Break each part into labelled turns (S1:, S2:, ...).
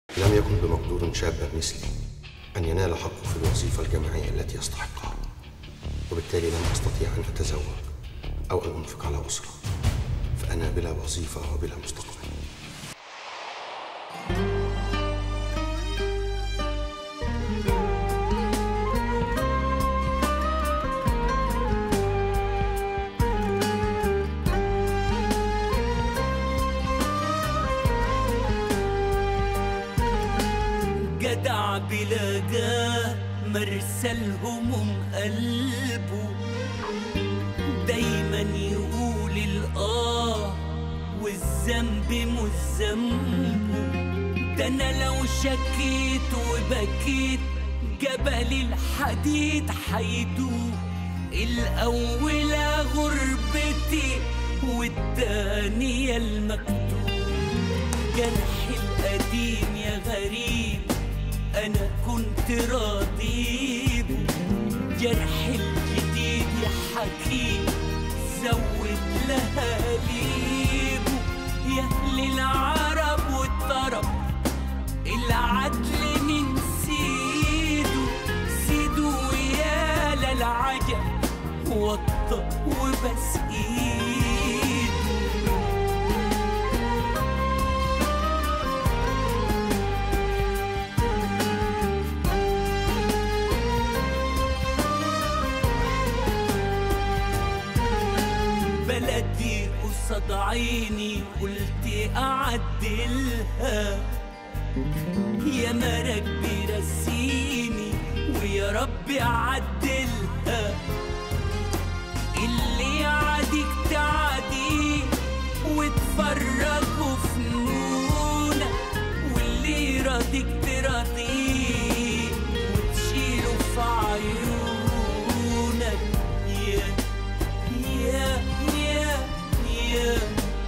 S1: لم يكن بمقدور شابا مثلي أن ينال حقه في الوظيفة الجامعية التي يستحقها وبالتالي لم أستطيع أن أتزوج أو أن أنفق على أسرة فأنا بلا وظيفة وبلا مستقبل
S2: جدع بلاقاه مرسى الهموم قلبه دايما يقول الآه والذنب مش ذنبه ده أنا لو شكيت وبكيت جبل الحديد حيدوب الأولى غربتي والتانية المكتوب جرحي القديم يا غريب أنا كنت راضي به جرحي الجديد يا حكيم زود لها ليبه يا أهل العرب والطرب العدل من سيده سيده يا للعجب وطى وبس ايده بلدي قصاد عيني قلت أعدلها يا مرك برسيني ويا رب عدلها اللي يعاديك تعديه وتفرجوا فنونك واللي يراضيك تراضيه وتشيله في عيونك يا يا يا يا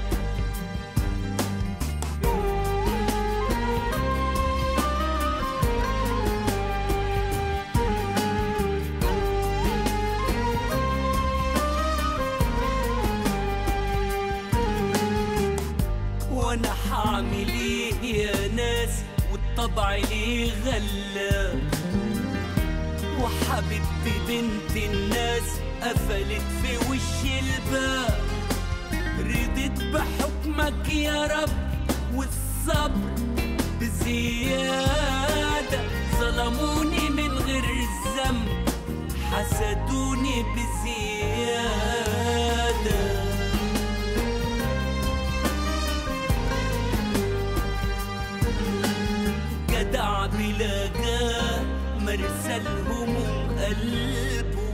S2: وانا حعمل ايه يا ناس والطبع ليه غلاب وحبيبتي بنت الناس قفلت في وش الباب رضيت بحكمك يا رب والصبر بزيادة ظلموني من غير الذنب حسدوني بزيادة جدع بلاقاه مرسى الهموم قلبه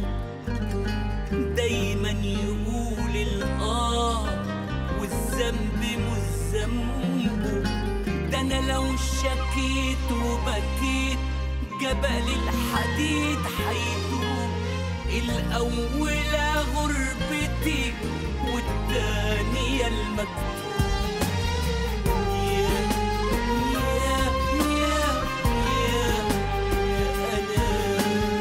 S2: دايما يقول الآه والذنب مش ذنبه ده أنا لو شكيت وبكيت جبل الحديد حيدوب الأولى غربتي والتانية المكتوب يا يا يا يا أنا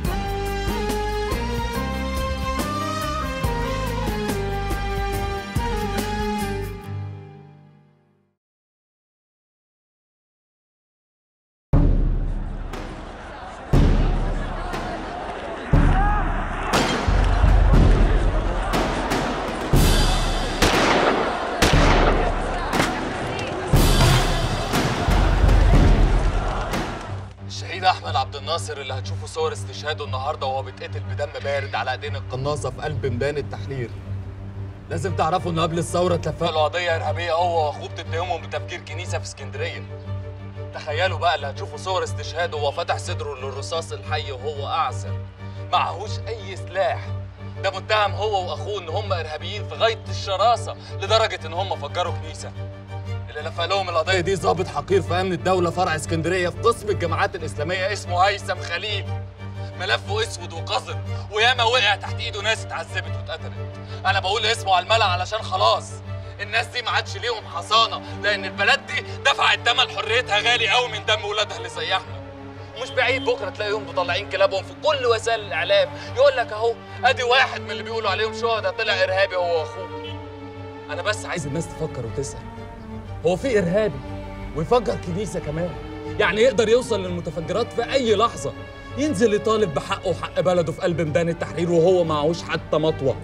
S3: الشهيد احمد عبد الناصر اللي هتشوفوا صور استشهاده النهارده وهو بيتقتل بدم بارد على ايدين القناصه في قلب ميدان التحرير لازم تعرفوا ان قبل الثوره اتلفقوا له قضيه ارهابيه هو واخوه بتتهمهم بتفجير كنيسه في اسكندريه تخيلوا بقى اللي هتشوفوا صور استشهاده وهو فاتح صدره للرصاص الحي وهو اعزل معهوش اي سلاح ده متهم هو واخوه ان هم ارهابيين في غايه الشراسه لدرجه ان هم فجروا كنيسه اللي لفق لهم القضيه دي ضابط حقير في امن الدوله فرع اسكندريه في قسم الجماعات الاسلاميه اسمه هيثم خليل ملفه اسود وقذر وياما وقع تحت ايده ناس اتعذبت واتقتلت انا بقول اسمه على الملأ علشان خلاص الناس دي ما عادش ليهم حصانه لان البلد دي دفعت ثمن حريتها غالي قوي من دم ولادها اللي زي احمد ومش بعيد بكره تلاقيهم مطلعين كلابهم في كل وسائل الاعلام يقول لك اهو ادي واحد من اللي بيقولوا عليهم شهداء طلع ارهابي هو واخوه انا بس عايز الناس تفكر وتسال هو في ارهابي ويفجر كنيسة كمان يعني يقدر يوصل للمتفجرات في أي لحظة ينزل يطالب بحقه وحق بلده في قلب ميدان التحرير وهو معهوش حتى مطوة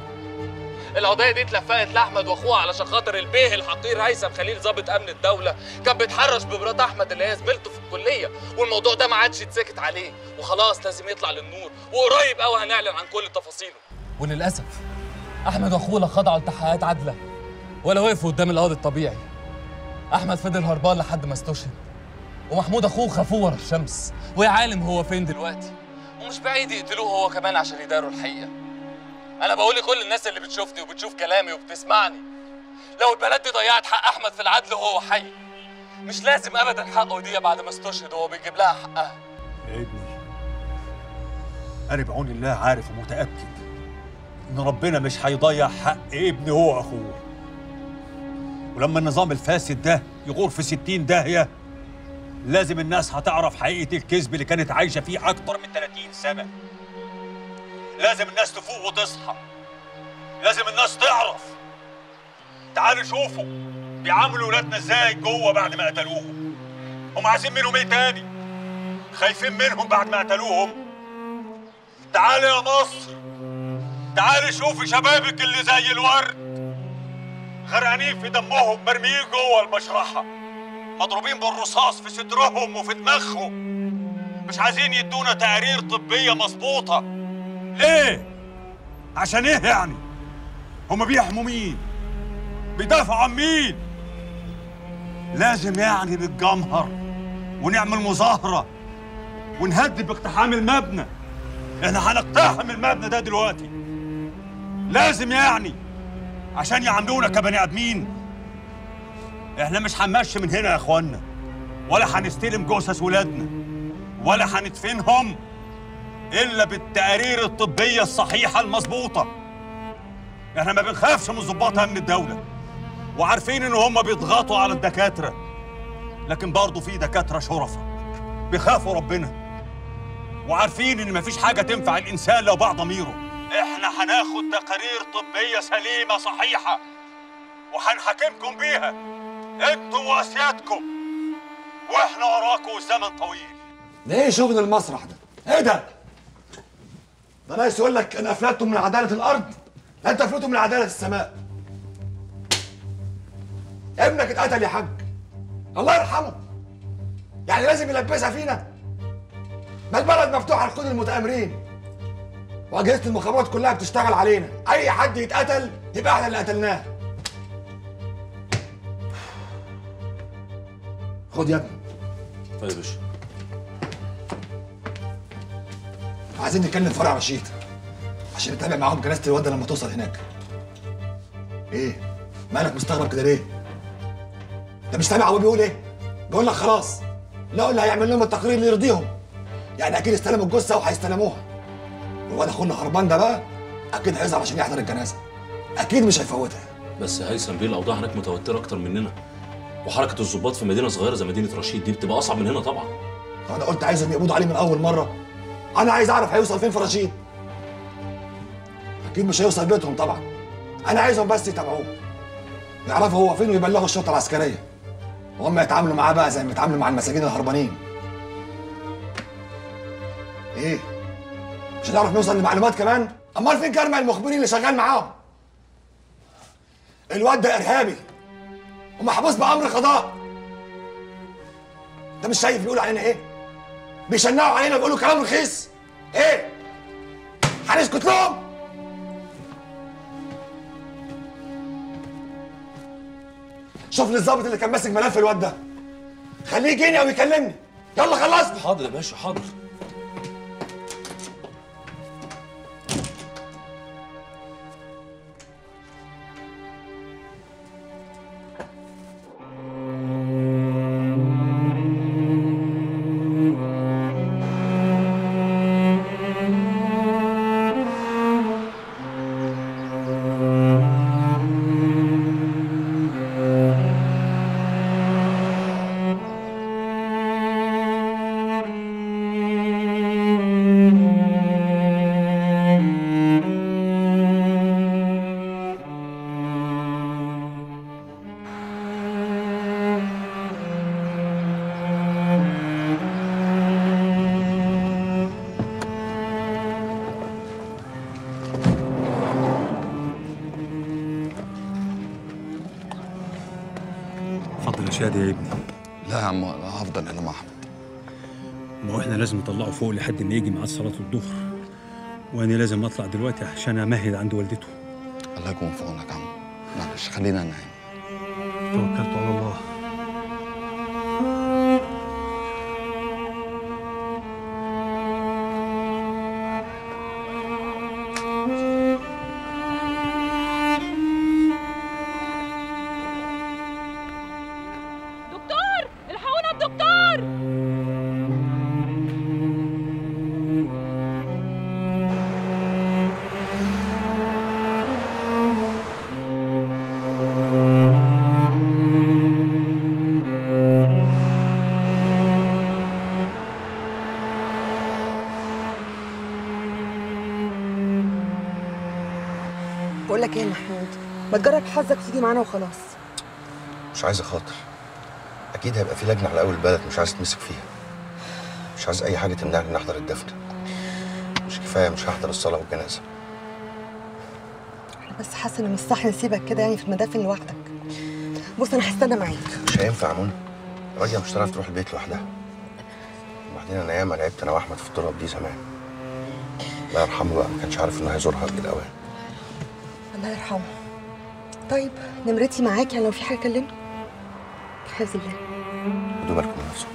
S3: القضية دي اتلفقت لأحمد وأخوه علشان خاطر البيه الحقير هيثم خليل ضابط أمن الدولة كان بيتحرش بمرات أحمد اللي هي زميلته في الكلية والموضوع ده ما عادش يتسكت عليه وخلاص لازم يطلع للنور وقريب قوي هنعلن عن كل تفاصيله وللأسف أحمد وأخوه لا خضعوا لتحقيقات عادلة ولا وقفوا قدام القاضي الطبيعي أحمد فضل هربان لحد ما استشهد ومحمود أخوه خافوه ورا الشمس ويا عالم هو فين دلوقتي ومش بعيد يقتلوه هو كمان عشان يداروا الحقيقة أنا بقول لكل الناس اللي بتشوفني وبتشوف كلامي وبتسمعني لو البلد دي ضيعت حق أحمد في العدل وهو حي مش لازم أبدا حقه يضيع بعد ما استشهد وهو بيجيب لها حقها
S4: يا ابني أنا بعون الله عارف ومتأكد إن ربنا مش هيضيع حق ابني هو وأخوه ولما النظام الفاسد ده يغور في ستين داهية لازم الناس هتعرف حقيقة الكذب اللي كانت عايشة فيه أكتر من 30 سنة لازم الناس تفوق وتصحى لازم الناس تعرف تعالوا شوفوا بيعاملوا ولادنا ازاي جوه بعد ما قتلوهم هم عايزين منهم ايه تاني خايفين منهم بعد ما قتلوهم تعالي يا مصر تعالي شوفي شبابك اللي زي الورد غرقانين في دمهم مرميين جوه المشرحة مضروبين بالرصاص في صدرهم وفي دماغهم مش عايزين يدونا تقارير طبية مظبوطة ليه؟ عشان ايه يعني؟ هما بيحموا مين؟ بيدافعوا عن مين؟ لازم يعني نتجمهر ونعمل مظاهرة ونهدد باقتحام المبنى احنا هنقتحم المبنى ده دلوقتي لازم يعني عشان يعاملونا كبني ادمين احنا مش هنمشي من هنا يا اخوانا ولا هنستلم جثث ولادنا ولا هندفنهم الا بالتقارير الطبيه الصحيحه المظبوطه احنا ما بنخافش من ضباط امن الدوله وعارفين ان هم بيضغطوا على الدكاتره لكن برضه في دكاتره شرفة بيخافوا ربنا وعارفين ان مفيش حاجه تنفع الانسان لو باع ضميره احنا هناخد تقارير طبيه سليمه صحيحه وهنحاكمكم بيها انتم واسيادكم واحنا وراكم الزمن طويل
S5: ده ايه شغل المسرح ده؟ ايه ده؟ ده ناقص يقول لك ان افلتتم من عداله الارض لا انت افلتتم من عداله السماء. ابنك اتقتل يا حاج. الله يرحمه. يعني لازم يلبسها فينا؟ ما البلد مفتوحه لكل المتآمرين. واجهزه المخابرات كلها بتشتغل علينا، اي حد يتقتل يبقى احنا اللي قتلناه. خد يا ابني
S6: طيب يا باشا
S5: عايزين نتكلم في فرع رشيد عشان نتابع معاهم جنازه الواد ده لما توصل هناك ايه مالك مستغرب كده ليه ده مش سامع هو بيقول ايه بيقول لك خلاص لا اللي هيعمل لهم التقرير اللي يرضيهم يعني اكيد استلموا الجثه وهيستلموها والواد اخونا هربان ده بقى اكيد هيظهر عشان يحضر الجنازه اكيد مش هيفوتها
S6: بس هيثم بيه الاوضاع هناك متوتره اكتر مننا وحركه الضباط في مدينه صغيره زي مدينه رشيد دي بتبقى اصعب من هنا طبعا
S5: طب انا قلت عايزهم يقبضوا عليه من اول مره انا عايز اعرف هيوصل فين في رشيد اكيد مش هيوصل بيتهم طبعا انا عايزهم بس يتابعوه يعرفوا هو فين ويبلغوا الشرطه العسكريه وهم يتعاملوا معاه بقى زي ما يتعاملوا مع المساجين الهربانين ايه مش هنعرف نوصل لمعلومات كمان امال فين كرمع المخبرين اللي شغال معاهم الواد ده ارهابي ومحبوس بامر قضاء ده مش شايف بيقول علينا ايه بيشنقوا علينا بيقولوا كلام رخيص ايه هنسكت لهم شوف لي الظابط اللي كان ماسك ملف الواد ده خليه يجيني او يكلمني يلا خلصنا
S6: حاضر يا باشا حاضر
S4: حاضر يا شادي يا ابني
S7: لا يا عم انا هفضل هنا مع احمد
S4: ما هو احنا لازم نطلعه فوق لحد ما يجي ميعاد صلاة الظهر وانا لازم اطلع دلوقتي عشان امهد عند والدته
S7: الله يكون في عونك يا عم معلش خلينا انا هنا
S4: توكلت على الله
S8: دكتور الحقونا بدكتور
S9: بقول لك ايه يا محمود ما تجرب حظك تيجي معانا وخلاص
S1: مش عايز اخاطر اكيد هيبقى في لجنه على اول البلد مش عايز تمسك فيها مش عايز اي حاجه تمنعني ان احضر الدفن مش كفايه مش هحضر الصلاه والجنازه
S9: بس حاسه ان مش صح نسيبك كده يعني في المدافن لوحدك بص انا هستنى معاك
S1: مش هينفع يا منى راجيه مش هتعرف تروح البيت لوحدها وبعدين انا ياما لعبت انا واحمد في التراب دي زمان الله يرحمه بقى ما كانش عارف انه هيزورها قبل الاوان
S9: الله يرحمه طيب نمرتي معاك يعني لو في حاجه كلمني في حفظ الله
S1: خدوا بالكم من نفسكم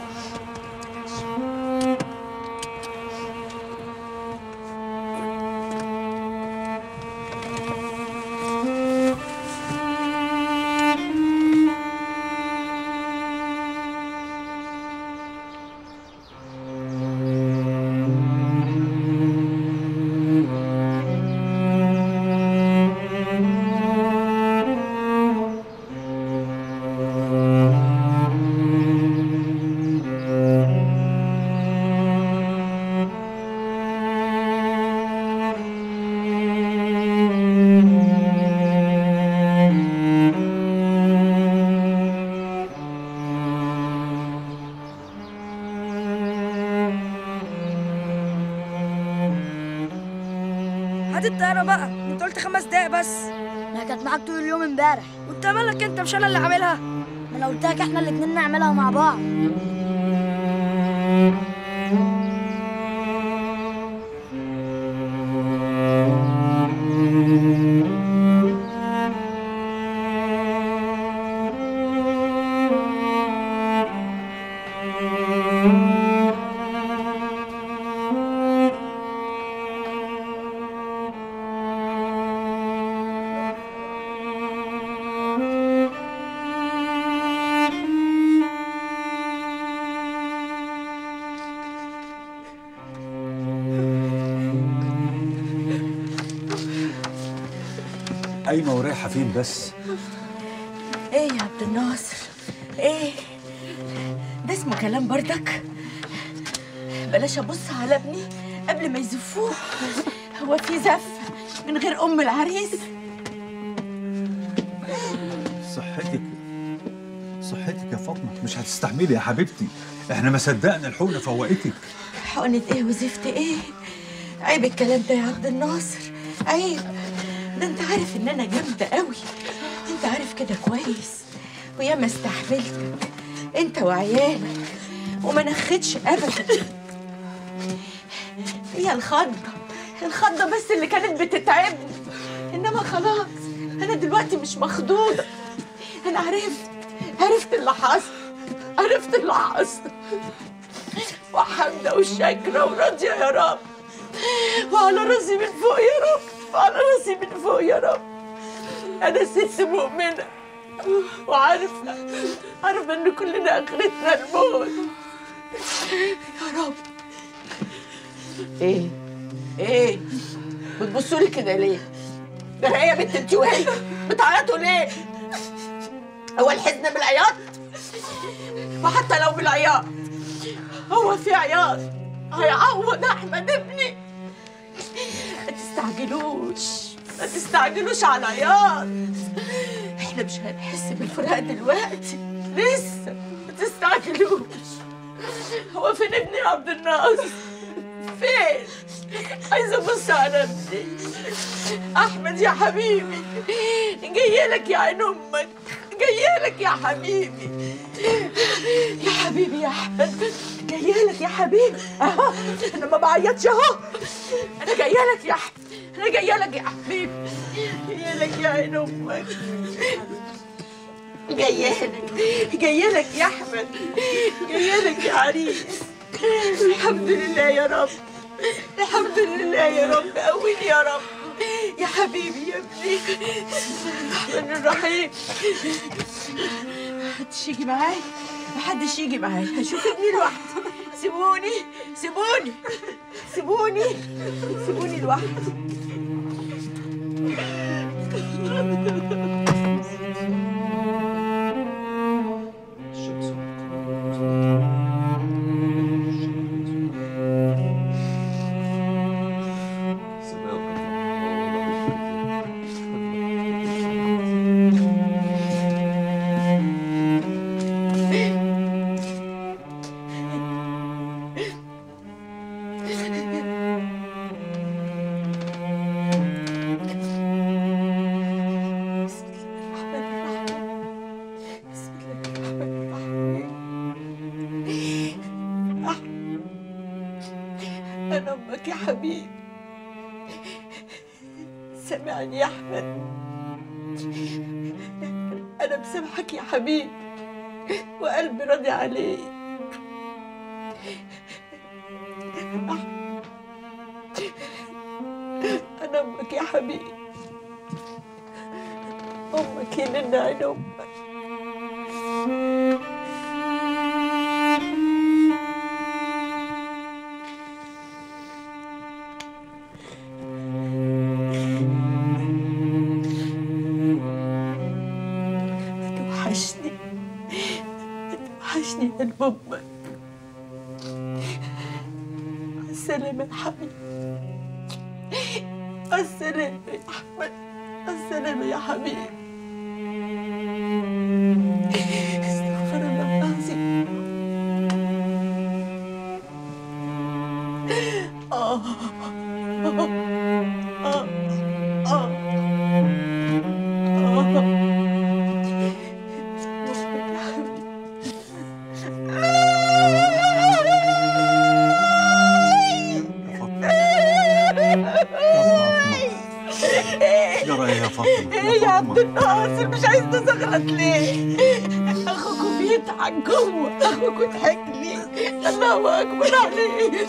S10: هات الطيارة بقى انت قلت خمس دقايق بس
S11: ما كانت معاك طول اليوم امبارح
S10: وانت مالك انت مش انا اللي عاملها
S11: ما انا قلت لك احنا الاتنين نعملها مع بعض
S4: قايمه ورايحه فين بس
S12: ايه يا عبد الناصر ايه ده اسمه كلام بردك بلاش ابص على ابني قبل ما يزفوه هو في زف من غير ام العريس
S4: صحتك صحتك يا فاطمه مش هتستحملي يا حبيبتي احنا ما صدقنا الحقنه فوقتك
S12: حقنة ايه وزفت ايه عيب الكلام ده يا عبد الناصر عيب ده انت عارف ان انا جامده قوي انت عارف كده كويس وياما استحملتك انت وعيالك وما نخدش ابدا هي الخضه الخضه بس اللي كانت بتتعبني انما خلاص انا دلوقتي مش مخضوضه انا عرفت عرفت اللي حصل عرفت اللي حصل وحمدة والشاكرة وراضية يا رب وعلى راسي من فوق يا رب وعلى راسي من فوق يا رب أنا ست مؤمنة وعارفة عارفة إن كلنا آخرتنا الموت يا رب إيه إيه بتبصوا لي كده ليه؟ ده هي يا بنت انت وهي بتعيطوا ليه؟ هو الحزن بالعياط؟ وحتى لو بالعياط هو في عياط هيعوض احمد ابني ما تستعجلوش ما تستعجلوش على العياط احنا مش هنحس بالفراق دلوقتي لسه ما تستعجلوش هو فين ابني يا عبد الناصر فين عايزه ابص على ابني احمد يا حبيبي جاي لك يا عين امك جايالك يا حبيبي يا حبيبي يا احمد جايالك يا حبيبي اهو انا ما بعيطش اهو انا جايالك يا احمد انا جايالك يا حبيبي جايالك يا عين امك جايالك جايالك يا احمد جايالك يا عريس الحمد لله يا رب الحمد لله يا رب قويني يا رب يا حبيبي يا ابني الرحمن الرحيم محدش يجي معايا محدش يجي معايا هشوف ابني لوحدي سيبوني سيبوني سيبوني سيبوني لوحدي أنا أمك يا حبيبي سامعني يا أحمد أنا مسامحك يا حبيبي وقلبي راضي عليك أنا أمك يا حبيبي أمك هي اللي عين أمك توحشني توحشني يا قلب امك مع السلامة يا حبيبي مع السلامة يا أحمد مع السلامة يا حبيبي استغفر الله العظيم آه آه آه آه آه
S4: جرى يا فاطمه
S12: ايه يا عبد الناصر مش عايز تزغرط ليه؟ اخوكوا بيضحك جوه اخوكوا ضحك لي الله اكبر عليك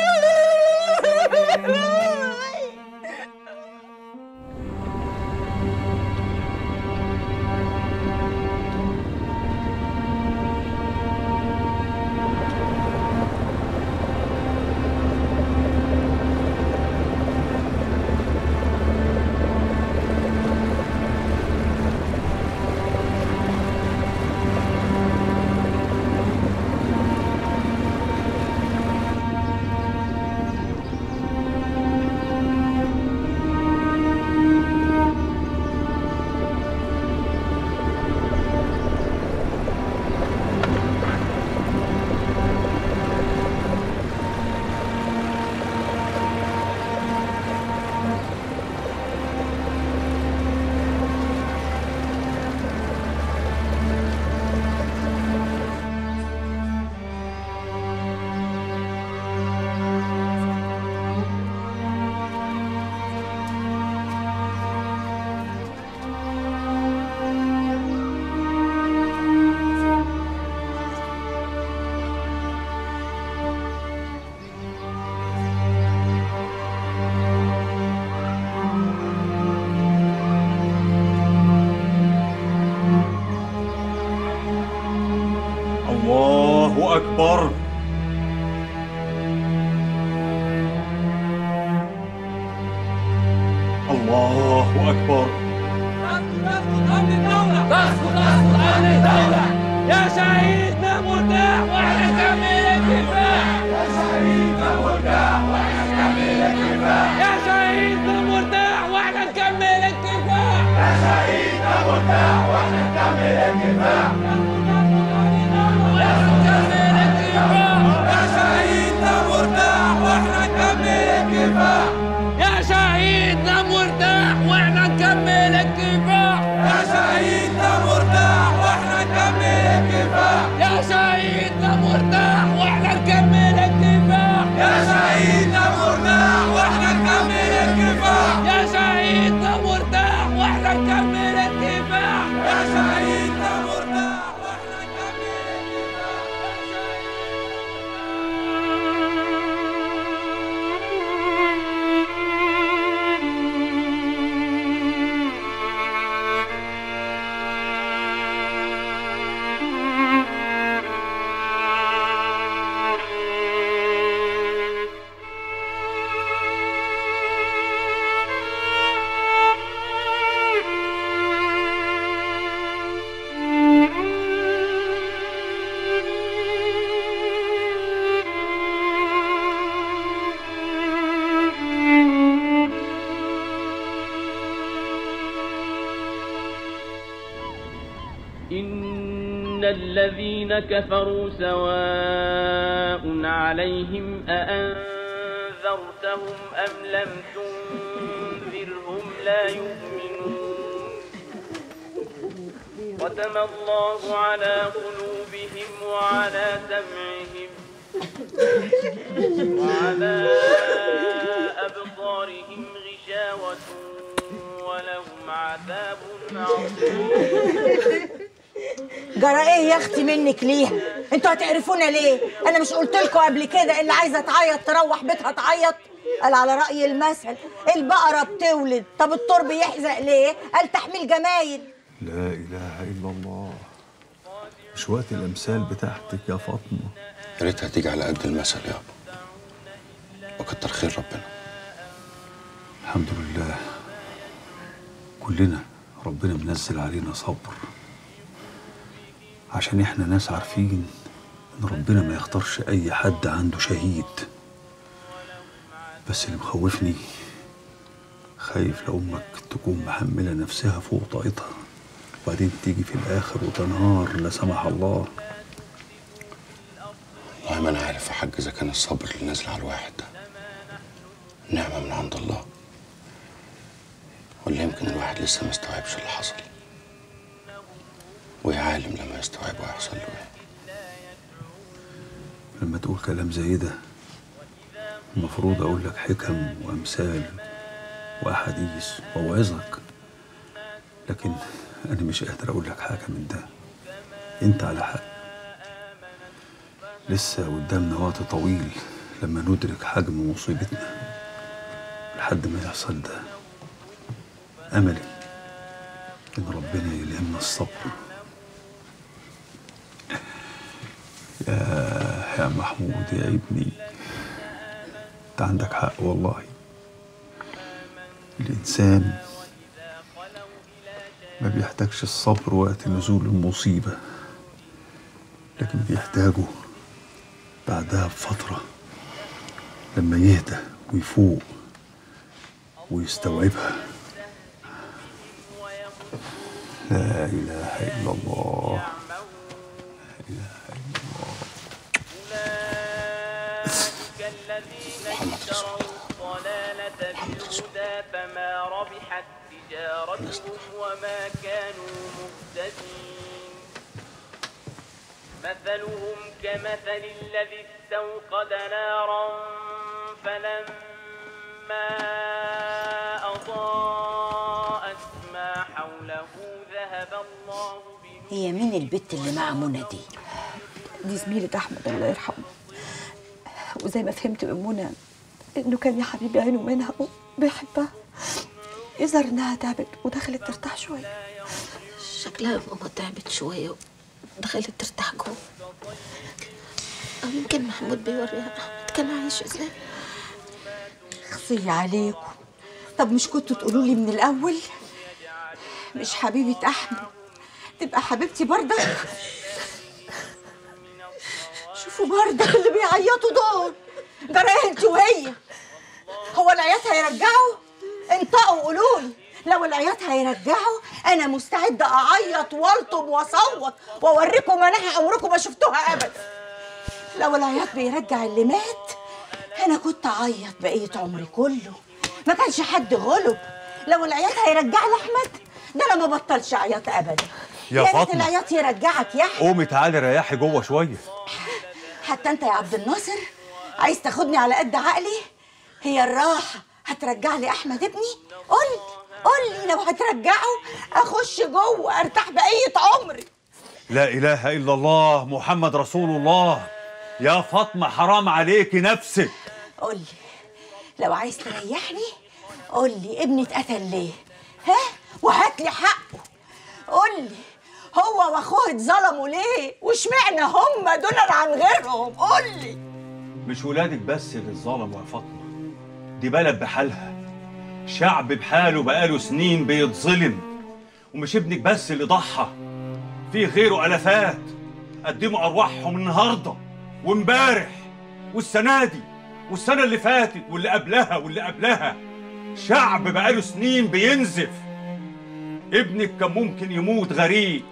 S4: الله أكبر الله أكبر
S2: يا شهيدنا مرتاح واحنا نكمل الكفاح يا شهيدنا مرتاح واحنا نكمل الكفاح يا شهيدنا مرتاح واحنا نكمل الكفاح يا شهيدنا مرتاح واحنا نكمل الكفاح يا شهيدنا مرتاح واحنا نكمل الكفاح يا شهيدنا مرتاح واحنا نكمل الكفاح يا شهيدنا مرتاح
S13: إن الذين كفروا سواء عليهم أأنذرتهم أم لم تنذرهم لا يؤمنون ختم الله على قلوبهم وعلى سمعهم وعلى أبصارهم غشاوة ولهم عذاب عظيم
S12: جرى ايه يا اختي منك ليها انتوا هتعرفونا ليه انا مش قلت لكم قبل كده اللي عايزه تعيط تروح بيتها تعيط قال على راي المثل البقره بتولد طب الطور بيحزق ليه قال تحميل جمايل
S14: لا إله إلا الله مش وقت الأمثال بتاعتك يا فاطمة
S1: يا ريتها تيجي على قد المثل يابا وكتر خير ربنا
S14: الحمد لله كلنا ربنا منزل علينا صبر عشان احنا ناس عارفين ان ربنا ما يختارش اي حد عنده شهيد بس اللي مخوفني خايف لو امك تكون محمله نفسها فوق طاقتها وبعدين تيجي في الاخر وتنهار لا سمح الله
S1: والله ما انا عارف يا حاج اذا كان الصبر اللي نازل على الواحد ده نعمه من عند الله ولا يمكن الواحد لسه ما استوعبش اللي حصل ويا عالم لما يستوعب هيحصل له ايه
S14: لما تقول كلام زي ده المفروض اقول لك حكم وامثال واحاديث واوعظك لكن انا مش قادر اقول لك حاجه من ده انت على حق لسه قدامنا وقت طويل لما ندرك حجم مصيبتنا لحد ما يحصل ده املي ان ربنا يلهمنا الصبر يا يا محمود يا ابني انت عندك حق والله الانسان ما بيحتاجش الصبر وقت نزول المصيبه لكن بيحتاجه بعدها بفتره لما يهدى ويفوق ويستوعبها لا اله الا الله
S13: محمد رسول الضلالة بالهدى فما ربحت تجارتهم وما كانوا مهتدين مثلهم كمثل الذي استوقد نارا فلما أضاءت ما حوله ذهب الله
S12: هي مين البت اللي مع منى دي
S9: دي زميلة أحمد الله يرحمه وزي ما فهمت من منى إنه كان يا حبيبي عينه منها وبيحبها يظهر إنها تعبت ودخلت ترتاح شوية
S15: شكلها ماما تعبت شوية ودخلت ترتاح جوه أو يمكن محمود بيوريها أحمد كان عايش إزاي
S12: خصي عليكم طب مش كنتوا تقولوا لي من الأول مش حبيبة أحمد تبقى حبيبتي برضك شوفوا برضك اللي بيعيطوا دول جرايه انت وهي هو العياط هيرجعوا انطقوا قولوا لي لو العياط هيرجعوا انا مستعده اعيط والطم واصوت واوريكم مناحي عمركم ما شفتوها ابدا لو العياط بيرجع اللي مات انا كنت اعيط بقيه عمري كله ما كانش حد غلب لو العياط هيرجع لي احمد ده انا ما بطلش عياط ابدا
S14: يا
S12: ريت
S14: فاطمة.
S12: العياط يرجعك يا احمد
S14: قومي تعالي ريحي جوه شويه
S12: حتى انت يا عبد الناصر عايز تاخدني على قد عقلي هي الراحه هترجع لي احمد ابني قول لي قول لي لو هترجعه اخش جوه ارتاح بقيه عمري
S14: لا اله الا الله محمد رسول الله يا فاطمه حرام عليكي نفسك
S12: قول لي لو عايز تريحني قول لي ابني اتقتل ليه ها وهات لي حقه قول لي هو واخوه اتظلموا ليه واشمعنى هم دول عن غيرهم قول لي
S14: مش ولادك بس اللي اتظلموا يا فاطمه دي بلد بحالها شعب بحاله بقاله سنين بيتظلم ومش ابنك بس اللي ضحى في غيره الافات قدموا ارواحهم النهارده وامبارح والسنه دي والسنه اللي فاتت واللي قبلها واللي قبلها شعب بقاله سنين بينزف ابنك كان ممكن يموت غريق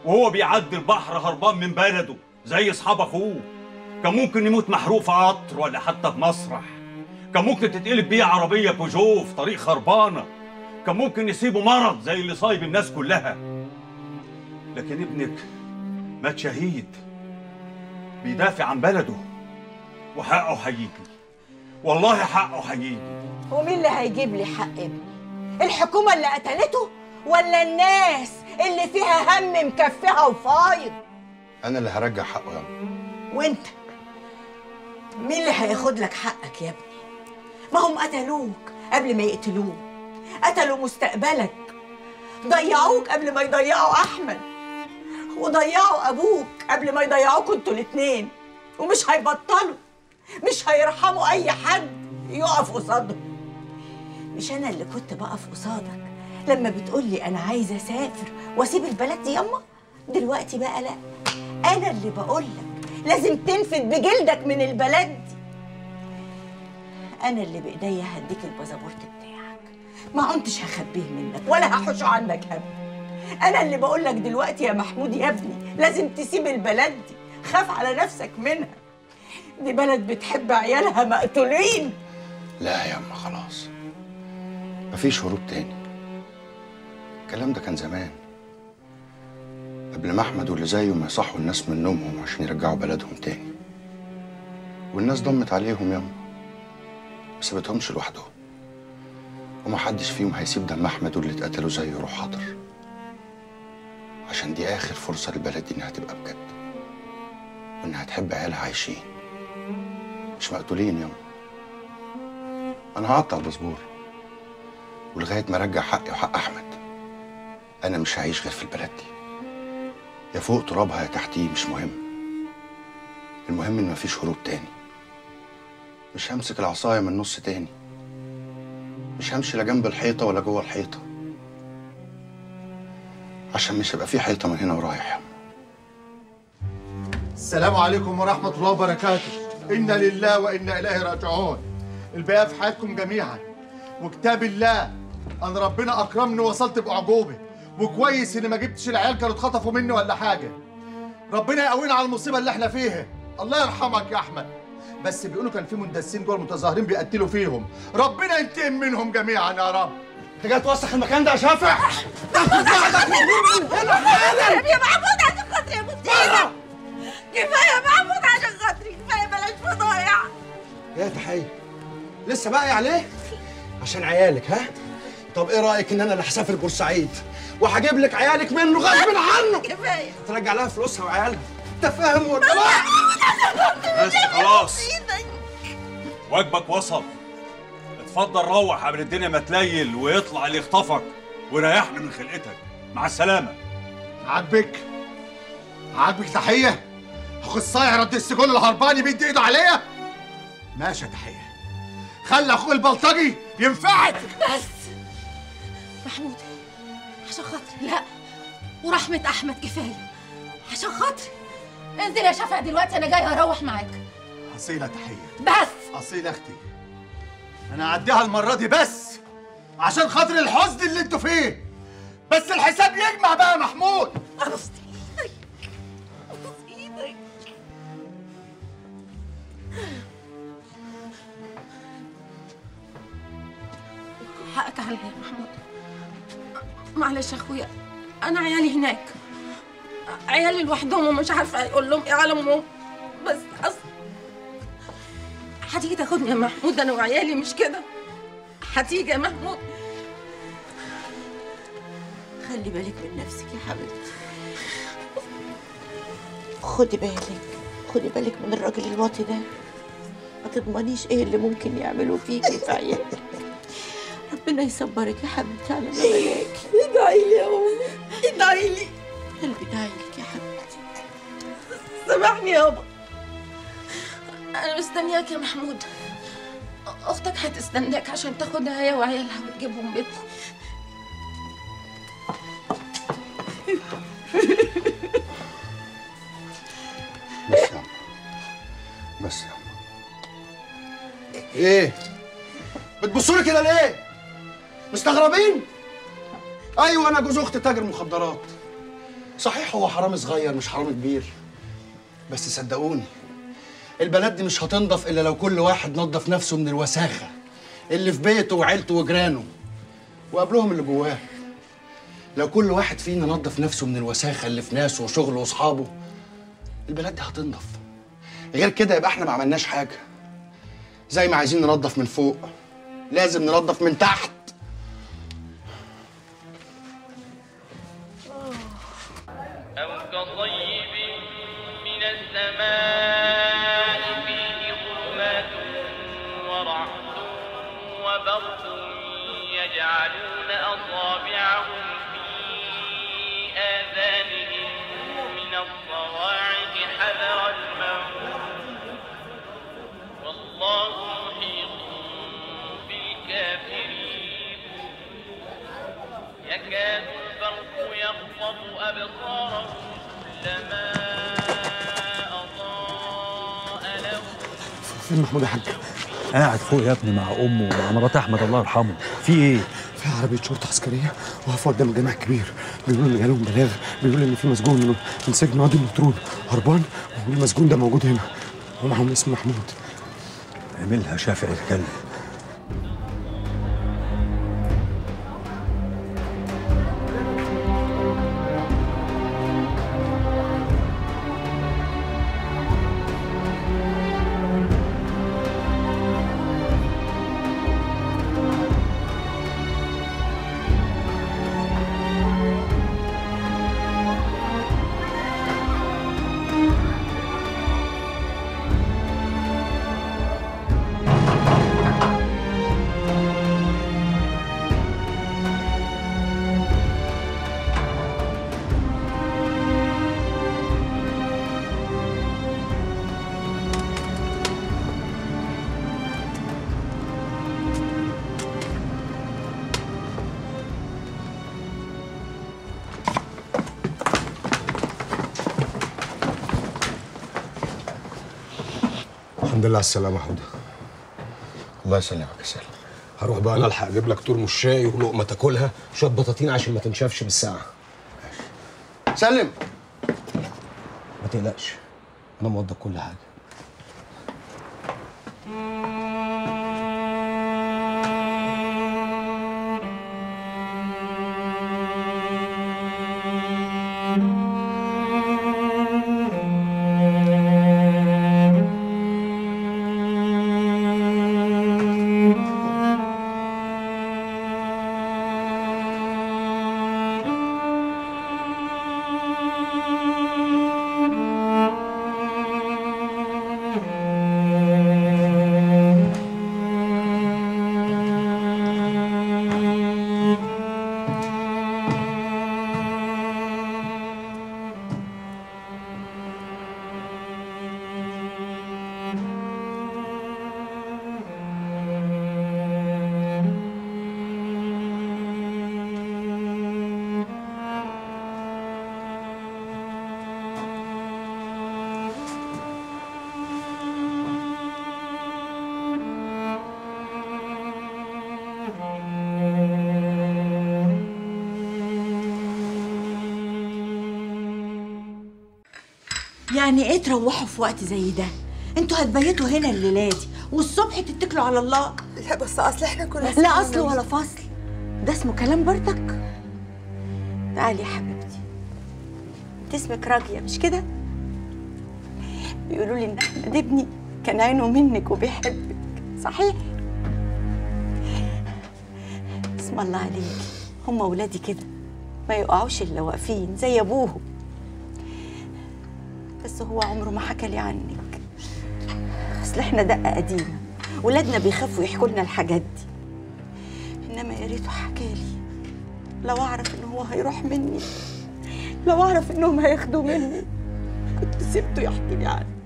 S14: وهو بيعدي البحر هربان من بلده زي اصحاب اخوه كان ممكن يموت محروق في قطر ولا حتى في مسرح كان ممكن تتقلب بيه عربيه بوجو في طريق خربانه كان ممكن يصيبه مرض زي اللي صايب الناس كلها لكن ابنك مات شهيد بيدافع عن بلده وحقه هيجي والله حقه هيجي
S12: ومين اللي هيجيب لي حق ابني الحكومة اللي قتلته ولا الناس اللي فيها هم مكفيها وفايض
S1: انا اللي هرجع حقه يا أم.
S12: وانت مين اللي هياخد لك حقك يا ابني ما هم قتلوك قبل ما يقتلوك قتلوا مستقبلك ضيعوك قبل ما يضيعوا احمد وضيعوا ابوك قبل ما يضيعوكوا انتوا الاتنين ومش هيبطلوا مش هيرحموا اي حد يقف قصادهم مش انا اللي كنت بقف قصادك لما بتقولي انا عايزه اسافر واسيب البلد دي ياما دلوقتي بقى لا انا اللي بقولك لازم تنفد بجلدك من البلد دي انا اللي بايديا هديك الباسبورت بتاعك ما كنتش هخبيه منك ولا هحوشه عنك ابدا انا اللي بقولك دلوقتي يا محمود يا ابني لازم تسيب البلد دي خاف على نفسك منها دي بلد بتحب عيالها مقتولين
S1: لا يا أما خلاص مفيش هروب تاني الكلام ده كان زمان قبل ما احمد واللي زيه ما يصحوا الناس من نومهم عشان يرجعوا بلدهم تاني والناس ضمت عليهم ياما ما سابتهمش لوحدهم ومحدش فيهم هيسيب دم احمد واللي اتقتلوا زيه يروح حاضر عشان دي اخر فرصه للبلد دي انها تبقى بجد وانها تحب عيالها عايشين مش مقتولين ياما انا هقطع الباسبور ولغايه ما ارجع حقي وحق احمد انا مش هعيش غير في البلد دي يا فوق ترابها يا تحتيه مش مهم المهم ان مفيش هروب تاني مش همسك العصايه من نص تاني مش همشي لا جنب الحيطه ولا جوه الحيطه عشان مش هيبقى في حيطه من هنا ورايح
S16: السلام عليكم ورحمة الله وبركاته إنا لله وإنا إليه راجعون الباقي في حياتكم جميعا وكتاب الله أن ربنا أكرمني ووصلت بأعجوبة وكويس إن ما جبتش العيال كانوا اتخطفوا مني ولا حاجة ربنا يقوينا على المصيبة اللي احنا فيها الله يرحمك يا أحمد بس بيقولوا كان في مندسين جوه المتظاهرين بيقتلوا فيهم ربنا ينتقم منهم جميعا يا رب انت جاي توسخ المكان ده يا شافع
S12: يا محمود عشان خاطري يا مصيبة كفاية يا محمود عشان خاطري كفاية بلاش فضايع
S17: يا تحية لسه باقي عليه عشان عيالك ها طب ايه رايك ان انا اللي هسافر بورسعيد وهجيب لك عيالك منه غصب عنه
S12: كفاية
S17: ترجع لها فلوسها وعيالها انت فاهم ولا لا
S14: بس خلاص واجبك وصل اتفضل روح قبل الدنيا ما تليل ويطلع اللي يخطفك ويريحنا من خلقتك مع السلامه
S16: عاجبك عاجبك تحية اخصائي رد السجون الهرباني بيدي ايده عليا ماشي يا تحية خلي اخوي البلطجي ينفعك
S15: بس محمود عشان خاطري لا ورحمة أحمد كفاية عشان خاطري انزل يا شفع دلوقتي أنا جاية أروح معاك
S16: أصيلة تحية
S15: بس
S16: أصيلة أختي أنا هعديها المرة دي بس عشان خاطر الحزن اللي انتوا فيه بس الحساب يجمع بقى يا محمود
S15: حقك عليا يا محمود معلش يا أخويا أنا عيالي هناك عيالي لوحدهم ومش عارفة أقول لهم إيه على أمهم بس أصل هتيجي تاخدني يا محمود أنا وعيالي مش كده هتيجي يا محمود
S12: خلي بالك من نفسك يا حبيبتي خدي بالك خدي بالك من الراجل الواطي ده ما تضمنيش ايه اللي ممكن يعملوا فيكي في عيالك ربنا يصبرك يا حبيبتي على ما بلاكي ادعي لي يا امي ادعي لي قلبي داعي لك يا حبيبتي
S15: سامحني يابا أنا مستنياك يا محمود أختك هتستناك عشان تاخدها هي وعيالها وتجيبهم بيتهم
S1: بس يا أما بس يا أما
S17: ايه بتبصوا لي كده ليه مستغربين ايوه انا جوز اخت تاجر مخدرات صحيح هو حرامي صغير مش حرامي كبير بس صدقوني البلد دي مش هتنضف الا لو كل واحد نظف نفسه من الوساخه اللي في بيته وعيلته وجيرانه وقبلهم اللي جواه لو كل واحد فينا نظف نفسه من الوساخه اللي في ناسه وشغله واصحابه البلد دي هتنضف غير كده يبقى احنا ما عملناش حاجه زي ما عايزين ننظف من فوق لازم ننظف من تحت
S13: أو كصيب من السماء فيه ظلمات ورعد وبرق يجعلون أصابعهم في آذانهم من الصواعق حذر الموت والله محيط بالكافرين يكاد البرق يخطف أبصارهم كلما أضاء لهم
S5: فين محمود يا حاج؟
S4: قاعد فوق يا ابني مع امه ومع مرات احمد الله يرحمه في ايه
S5: في عربية شرطة عسكرية واقفة قدام الجامع الكبير بيقولوا إن جالهم بلاغ بيقولوا إن في مسجون من من سجن وادي النطرون هربان والمسجون ده موجود هنا ومعهم اسم محمود
S4: اعملها شافع الكلب
S18: الحمد لله على السلامة يا حودة
S1: الله يسلمك يا سالم
S18: هروح بقى انا الحق اجيب لك ترمس شاي ولقمة تاكلها شوية بطاطين عشان ما تنشفش بالساعة
S17: سلم
S18: ما تقلقش انا موضب كل حاجة
S12: يعني ايه تروحوا في وقت زي ده انتوا هتبيتوا هنا الليله دي والصبح تتكلوا على الله
S9: لا بس اصل احنا كنا
S12: لا اصل ولا فصل ده اسمه كلام برضك تعالي يا حبيبتي انت اسمك راجية مش كده بيقولوا لي ان احمد ابني كان عينه منك وبيحبك صحيح اسم الله عليكي هم ولادي كده ما يقعوش الا واقفين زي ابوهم بس هو عمره ما حكى لي عنك اصل احنا دقه قديمه ولادنا بيخافوا يحكوا لنا الحاجات دي انما يا ريته حكى لي لو اعرف ان هو هيروح مني لو اعرف انهم هياخدوا مني كنت سبته يحكي لي عنك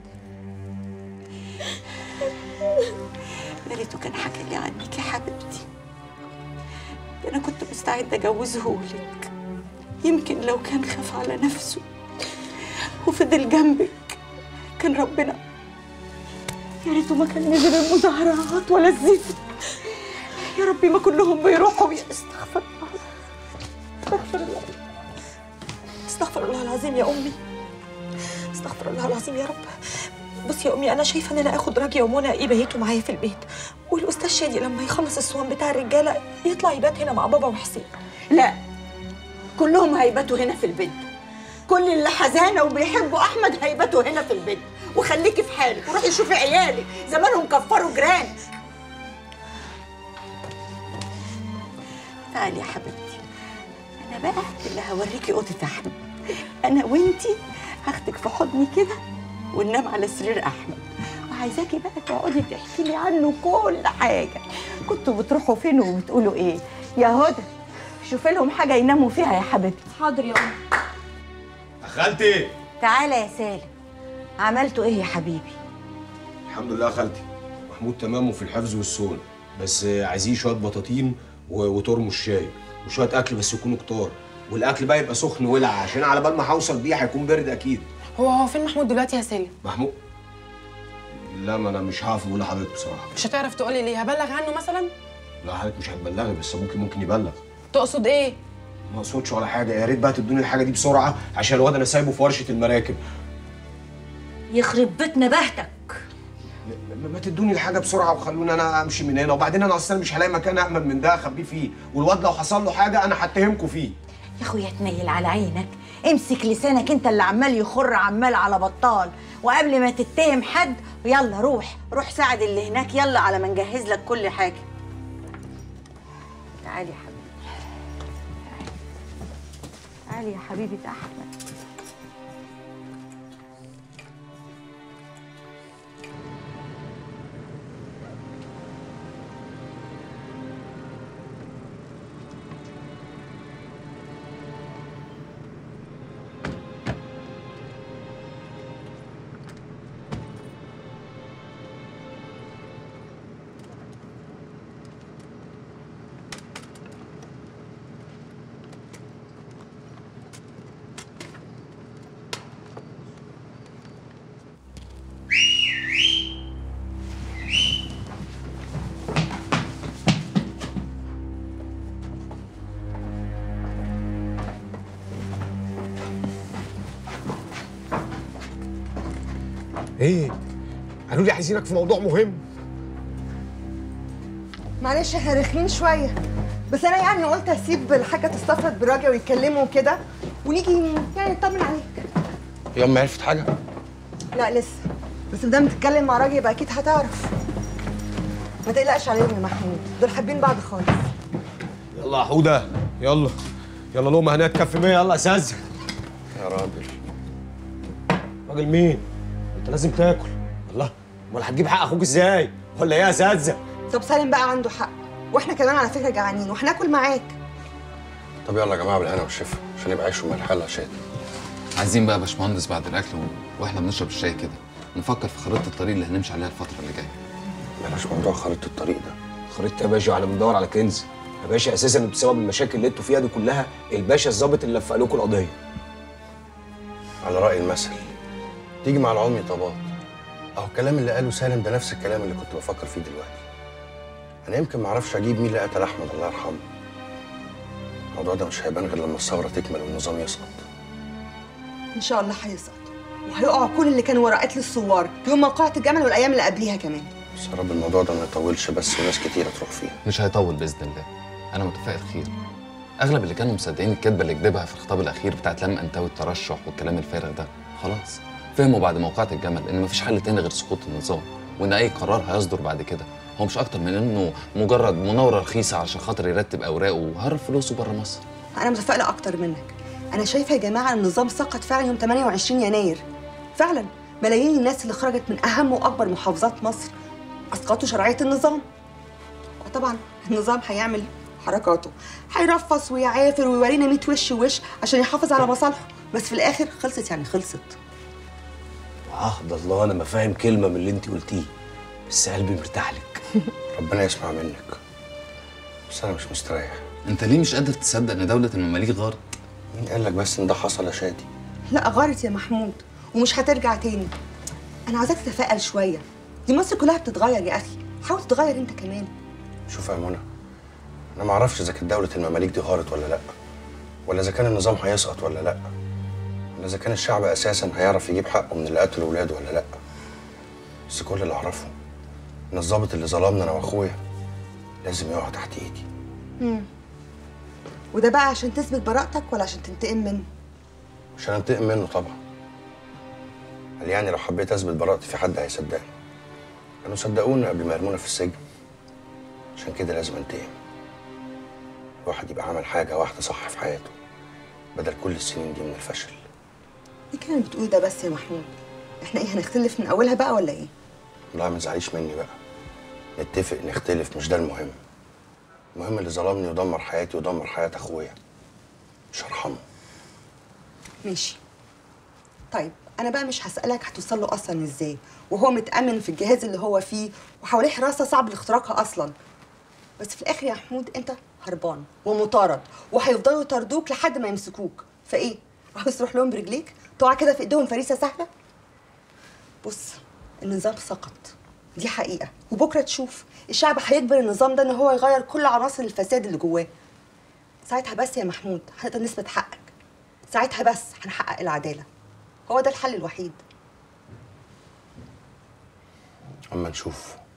S12: يا ريته كان حكى لي عنك يا حبيبتي ده انا كنت مستعده اجوزه لك يمكن لو كان خاف على نفسه وفضل جنبك كان ربنا يا ريته ما كان نزل المظاهرات ولا الزفت يا ربي ما كلهم بيروحوا يا استغفر الله استغفر الله
S9: استغفر الله العظيم يا امي استغفر الله العظيم يا رب بصي يا امي انا شايفه ان انا اخد راجي ومنى يبيتوا معايا في البيت والاستاذ شادي لما يخلص الصوان بتاع الرجاله يطلع يبات هنا مع بابا وحسين
S12: لا كلهم هيباتوا هنا في البيت كل اللي حزانه وبيحبوا احمد هيباتوا هنا في البيت وخليكي في حالك وروحي شوفي عيالك زمانهم كفروا جيران تعالي يا حبيبتي انا بقى اللي هوريكي اوضه احمد انا وانتي هاخدك في حضني كده وننام على سرير احمد وعايزاكي بقى تقعدي تحكي لي عنه كل حاجه كنتوا بتروحوا فين وبتقولوا ايه يا هدى شوفي لهم حاجه يناموا فيها يا حبيبتي
S15: حاضر يا أم
S18: خالتي
S12: تعالى يا سالم عملتوا ايه يا حبيبي
S18: الحمد لله يا خالتي محمود تمام وفي الحفظ والصون بس عايزين شويه بطاطين و- وترمس شاي وشويه اكل بس يكونوا كتار والاكل بقى يبقى سخن ولع عشان على بال ما هوصل بيه هيكون برد اكيد
S19: هو هو فين محمود دلوقتي يا سالم
S18: محمود لا ما انا مش هعرف اقول لحضرتك بصراحه
S19: مش هتعرف تقولي ليه هبلغ عنه مثلا
S18: لا حضرتك مش هتبلغني بس ممكن ممكن يبلغ
S19: تقصد ايه
S18: ما اقصدش ولا حاجه يا ريت بقى تدوني الحاجه دي بسرعه عشان الواد انا سايبه في ورشه المراكب
S12: يخرب بيت نباهتك
S18: ما- ما تدوني الحاجه بسرعه وخلوني انا امشي من هنا وبعدين انا اصلا مش هلاقي مكان امن من ده اخبيه فيه والواد لو حصل له حاجه انا هتهمكم فيه
S12: يا اخويا تنيل على عينك امسك لسانك انت اللي عمال يخر عمال على بطال وقبل ما تتهم حد يلا روح روح ساعد اللي هناك يلا على ما نجهز لك كل حاجه تعالي يا حبيبي تعالي يا حبيبه احمد
S18: ايه قالوا لي عايزينك في موضوع مهم
S20: معلش احنا رخمين شويه بس انا يعني قلت اسيب الحاجه تستفرد براجع ويتكلموا كده ونيجي يعني نطمن عليك
S18: هي امي عرفت حاجه
S20: لا لسه بس ما دام تتكلم مع راجل يبقى اكيد هتعرف ما تقلقش عليهم يا محمود دول حابين بعض خالص
S18: يلا يا حوده يلا يلا لقمه هناك تكفي 100 يلا يا ساذج يا راجل راجل مين انت لازم تاكل الله امال هتجيب حق اخوك ازاي ولا ايه يا ساذج
S20: طب سالم بقى عنده حق واحنا كمان على فكره جعانين وهناكل معاك
S1: طب يلا يا جماعه بالهنا والشفا عشان يبقى عيش وملح يلا يا شادي
S21: عايزين بقى يا باشمهندس بعد الاكل و... واحنا بنشرب الشاي كده نفكر في خريطه الطريق اللي هنمشي عليها الفتره اللي جايه
S18: بلاش موضوع خريطه الطريق ده خريطه يا باشا احنا بندور على كنز يا باشا اساسا بسبب المشاكل اللي انتوا فيها دي كلها الباشا الظابط اللي لفق لكم القضيه
S1: على راي المثل تيجي مع العمي طبات اهو الكلام اللي قاله سالم ده نفس الكلام اللي كنت بفكر فيه دلوقتي انا يمكن ما اعرفش اجيب مين اللي قتل احمد الله يرحمه الموضوع ده مش هيبان غير لما الثوره تكمل والنظام يسقط
S20: ان شاء الله هيسقط وهيقعوا كل اللي كانوا ورا قتل الثوار يوم موقعة الجمل والايام اللي قبليها كمان
S1: بس يا رب الموضوع ده ما يطولش بس وناس كتيره تروح فيه
S21: مش هيطول باذن الله انا متفائل خير اغلب اللي كانوا مصدقين الكذبه اللي كدبها في الخطاب الاخير بتاعت لم انتوي الترشح والكلام الفارغ ده خلاص فهموا بعد موقعة الجمل ان مفيش حل تاني غير سقوط النظام وان اي قرار هيصدر بعد كده هو مش اكتر من انه مجرد مناوره رخيصه علشان خاطر يرتب اوراقه وهرب فلوسه بره مصر
S20: انا متفائله اكتر منك انا شايفه يا جماعه ان النظام سقط فعلا يوم 28 يناير فعلا ملايين الناس اللي خرجت من اهم واكبر محافظات مصر اسقطوا شرعيه النظام وطبعا النظام هيعمل حركاته هيرفص ويعافر ويورينا 100 وش وش عشان يحافظ على مصالحه بس في الاخر خلصت يعني خلصت
S18: عهد الله انا ما فاهم كلمه من اللي انت قلتيه بس قلبي مرتاح لك
S1: ربنا يسمع منك بس انا مش مستريح
S21: انت ليه مش قادر تصدق ان دوله المماليك غارت
S1: مين قال لك بس ان ده حصل يا شادي
S20: لا غارت يا محمود ومش هترجع تاني انا عايزاك تتفائل شويه دي مصر كلها بتتغير يا اخي حاول تتغير انت كمان
S1: شوف يا منى انا ما اعرفش اذا كانت دوله المماليك دي غارت ولا لا ولا اذا كان النظام هيسقط ولا لا اذا كان الشعب اساسا هيعرف يجيب حقه من اللي قتلوا ولاده ولا لا بس كل اللي اعرفه ان الضابط اللي ظلمنا انا واخويا لازم يقع تحت ايدي
S20: مم. وده بقى عشان تثبت براءتك ولا عشان تنتقم منه
S1: عشان انتقم منه طبعا قال يعني لو حبيت اثبت براءتي في حد هيصدقني كانوا صدقوني قبل ما يرمونا في السجن عشان كده لازم انتقم الواحد يبقى عمل حاجه واحده صح في حياته بدل كل السنين دي من الفشل
S20: ايه كان بتقول ده بس يا محمود احنا ايه هنختلف من اولها بقى ولا ايه
S1: لا ما تزعليش مني بقى نتفق نختلف مش ده المهم المهم اللي ظلمني ودمر حياتي ودمر حياة اخويا مش هرحمه
S20: ماشي طيب انا بقى مش هسالك هتوصل له اصلا ازاي وهو متامن في الجهاز اللي هو فيه وحواليه حراسه صعب اختراقها اصلا بس في الاخر يا محمود انت هربان ومطارد وهيفضلوا يطاردوك لحد ما يمسكوك فايه عاوز تروح لهم برجليك تقع كده في ايديهم فريسه سهله بص النظام سقط دي حقيقه وبكره تشوف الشعب هيجبر النظام ده ان هو يغير كل عناصر الفساد اللي جواه ساعتها بس يا محمود هنقدر نثبت حقك ساعتها بس هنحقق العداله هو ده الحل الوحيد
S1: اما نشوف